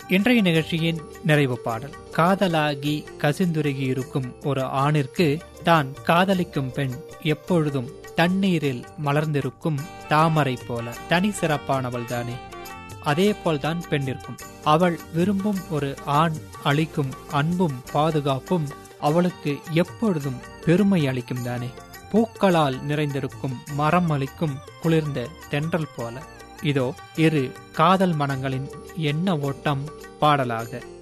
இன்றைய நிகழ்ச்சியின் நிறைவு பாடல் காதலாகி கசிந்துருகி இருக்கும் ஒரு ஆணிற்கு தான் காதலிக்கும் பெண் எப்பொழுதும் தண்ணீரில் மலர்ந்திருக்கும் தாமரை போல தனி சிறப்பானவள் தானே அதே போல்தான் பெண்ணிற்கும் அவள் விரும்பும் ஒரு ஆண் அளிக்கும் அன்பும் பாதுகாப்பும் அவளுக்கு எப்பொழுதும் பெருமை அளிக்கும் தானே பூக்களால் நிறைந்திருக்கும் மரம் அளிக்கும் குளிர்ந்த தென்றல் போல இதோ இரு காதல் மனங்களின் எண்ண ஓட்டம் பாடலாக